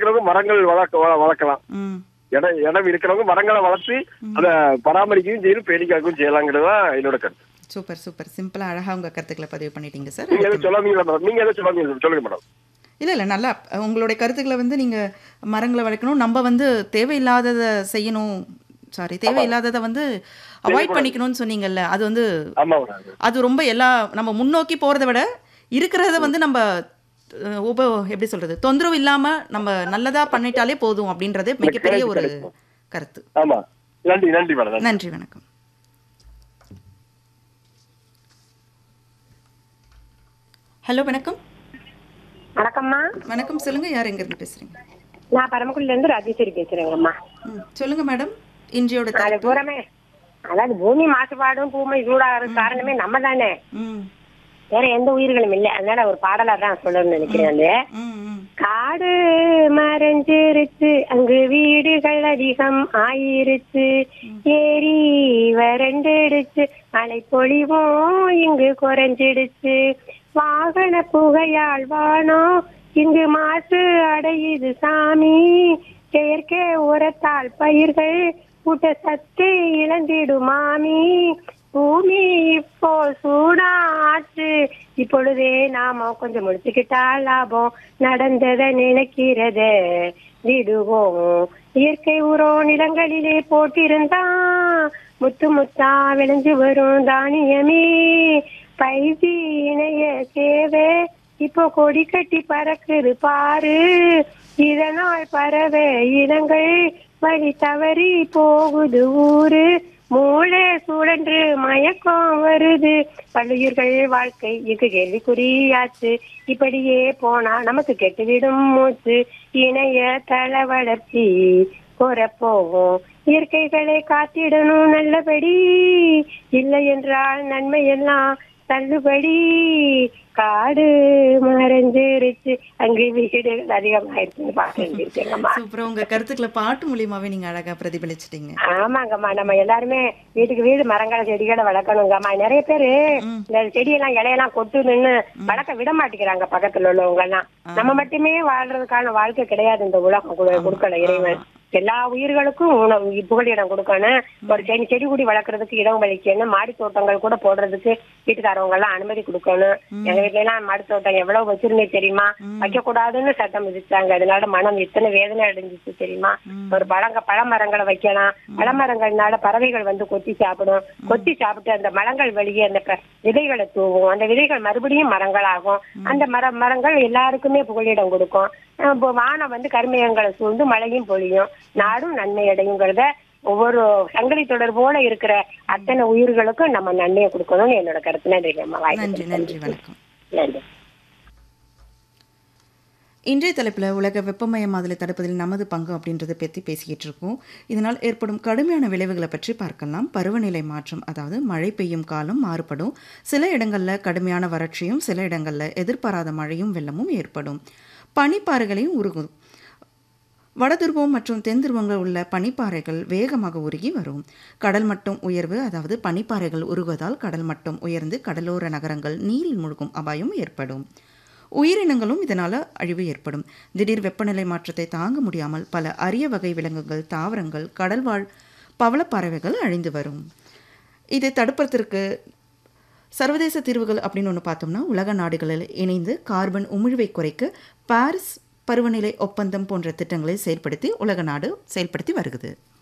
இருக்கிறவங்க மரங்கள் வளர்க்க வள- வளர்க்கலாம் ம் இடம் இடம் இருக்கிறவங்க மரங்களை வளர்த்து அதை பராமரிக்கவும் செய்யணும் பேணிக்காக்கவும் செய்யலாங்கிறது தான் என்னோட கருத்து சூப்பர் சூப்பர் சிம்பிளா அழகா உங்க கருத்துக்களை பதிவு பண்ணிட்டீங்க சார் நீங்க எதுவும் சொல்லாதீங்களா மேடம் நீங்க எதுவும் சொல்லாதீங்க சொல்லுங்க மேடம் இல்லை இல்லை நல்லா அஹ், உங்களுடைய கருத்துக்களை வந்து நீங்கள் மரங்களை வளர்க்கணும் நம்ம வந்து தேவையில்லாததை செய்யணும் சாரி தேவையில்லாததை வந்து அவாய்ட் பண்ணிக்கணும்னு சொன்னீங்கல்ல அது வந்து ஆமா மேடம் அது ரொம்ப எல்லா நம்ம முன்னோக்கி போகிறத விட இருக்கிறத வந்து நம்ம அஹ், உப எப்படி சொல்கிறது தொந்தரவு இல்லாமல் நம்ம நல்லதாக பண்ணிட்டாலே போதும் அப்படின்றதே மிகப்பெரிய ஒரு கருத்து ஆமா நன்றி நன்றி மேடம் நன்றி. நன்றி வணக்கம் ஹலோ வணக்கம் வணக்கம்மா வணக்கம் சொல்லுங்கள் யார் எங்கேருந்து பேசுகிறீங்க நான் பரமக்குடில இருந்து ராஜேஸ்வரி பேசுறேங்கம்மா ம் சொல்லுங்கள் மேடம் இன்றையோட அது தலைப்பு பூராமே அதாவது பூமி மாசுபாடும் பூமி சூடாகிறது காரணமே நம்ம தானே ம் வேற எந்த உயிர்களும் இல்லை அதனால ஒரு பாடலா தான் சொல்லணும்னு நினைக்கிறேன் அது ம் ம் காடு மறைஞ்சிருச்சு அங்கு வீடுகள் அதிகம் ஆயிருச்சு ஏரி வறண்டிடுச்சு மழை பொழிவும் இங்கு குறைஞ்சிடுச்சு வாகன புகையால் வானம் இங்கு மாசு அடையுது சாமி செயற்கை உரத்தால் பயிர்கள் ஊட்டச்சத்து இழந்திடும் மாமி பூமி இப்போ சூடாச்சு இப்பொழுதே நாம கொஞ்சம் முடிச்சுக்கிட்டா லாபம் நடந்ததை நினைக்கிறத விடுவோம் இயற்கை உரம் நிலங்களிலே போட்டிருந்தா முத்து முத்தா விளைஞ்சு வரும் தானியமே பைஜி இணைய சேவை இப்போ கொடி கட்டி பறக்குது பாரு இதனால் பறவை இனங்கள் வழி தவறி போகுது ஊரு மூளை சுழன்று மயக்கம் வருது பள்ளியூர்கள் வாழ்க்கை இங்கு கேள்விக்குறியாச்சு இப்படியே போனா நமக்கு கெட்டுவிடும் மூச்சு இணைய தள வளர்ச்சி போவோம் இயற்கைகளை காத்திடணும் நல்லபடி இல்லை என்றால் நன்மை எல்லாம் தள்ளுபடி காடு மறைஞ்சிருச்சு அங்கு வீடுகள் அதிகமாயிருச்சுன்னு பாத்துருக்கேங்கம்மா சூப்பரா உங்க கருத்துக்களை பாட்டு மூலியமாவே நீங்க அழகா பிரதிபலிச்சிட்டீங்க ஆமாங்கம்மா நம்ம எல்லாருமே வீட்டுக்கு வீடு மரங்களை செடிகளை வளர்க்கணுங்கம்மா நிறைய பேரு இந்த செடியெல்லாம் இலையெல்லாம் கொட்டு நின்னு வளர்க்க விட மாட்டேங்கிறாங்க பக்கத்துல உள்ளவங்க எல்லாம் நம்ம மட்டுமே வாழ்றதுக்கான வாழ்க்கை கிடையாது இந்த உலகம் கொடு- கொடுக்கல இறைவன் எல்லா உயிர்களுக்கும் உணவு புகலிடம் கொடுக்கணும் ஒரு செடி செடி கொடி வளர்க்கறதுக்கு இடம் வலிக்கணும் மாடி தோட்டங்கள் கூட போடுறதுக்கு வீட்டுக்காரவங்க எல்லாம் அனுமதி கொடுக்கணும் எங்க வீட்ல எல்லாம் மாடி தோட்டம் எவ்வளவு வச்சிருந்தே தெரியுமா வைக்க கூடாதுன்னு சட்டம் விதிச்சாங்க அதனால மனம் எத்தனை வேதனை அடைஞ்சிச்சு தெரியுமா ஒரு பழங்க பழமரங்களை வைக்கலாம் பழமரங்கள்னால பறவைகள் வந்து கொத்தி சாப்பிடும் கொத்தி சாப்பிட்டு அந்த மரங்கள் வெளியே அந்த ப- விதைகளை தூவும் அந்த விதைகள் மறுபடியும் மரங்களாகும் அந்த மர மரங்கள் எல்லாருக்குமே புகலிடம் கொடுக்கும் அஹ் இப்போ வானம் வந்து கருமேகங்களை சூழ்ந்து மழையும் பொழியும் நாடும் நன்மை அடையுங்கிறத ஒவ்வொரு சங்கிலி தொடர் போல இருக்கிற அத்தனை உயிர்களுக்கும் நம்ம நன்மையை கொடுக்கணும்னு என்னோட கருத்து நன்றி நம்ம நன்றி நன்றி வணக்கம் நன்றி இன்றைய தலைப்பில் உலக வெப்பமயமாதலை தடுப்பதில் நமது பங்கு அப்படின்றத பற்றி பேசிக்கிட்டு இருக்கோம் இதனால் ஏற்படும் கடுமையான விளைவுகளை பற்றி பார்க்கலாம் பருவநிலை மாற்றம் அதாவது மழை பெய்யும் காலம் மாறுபடும் சில இடங்களில் கடுமையான வறட்சியும் சில இடங்களில் எதிர்பாராத மழையும் வெள்ளமும் ஏற்படும் பனிப்பாறைகளையும் உருகும் வடதுருவம் மற்றும் தென் துருவங்களில் உள்ள பனிப்பாறைகள் வேகமாக உருகி வரும் கடல் மட்டம் உயர்வு அதாவது பனிப்பாறைகள் உருகுவதால் கடல் மட்டம் உயர்ந்து கடலோர நகரங்கள் நீரில் மூழ்கும் அபாயம் ஏற்படும் உயிரினங்களும் இதனால் அழிவு ஏற்படும் திடீர் வெப்பநிலை மாற்றத்தை தாங்க முடியாமல் பல அரிய வகை விலங்குகள் தாவரங்கள் கடல்வாழ் பவளப்பறவைகள் அழிந்து வரும் இதை தடுப்பதற்கு சர்வதேச தீர்வுகள் அப்படின்னு ஒன்று பார்த்தோம்னா உலக நாடுகளில் இணைந்து கார்பன் உமிழ்வை குறைக்க பாரிஸ் பருவநிலை ஒப்பந்தம் போன்ற திட்டங்களை செயல்படுத்தி உலக நாடு செயல்படுத்தி வருகிறது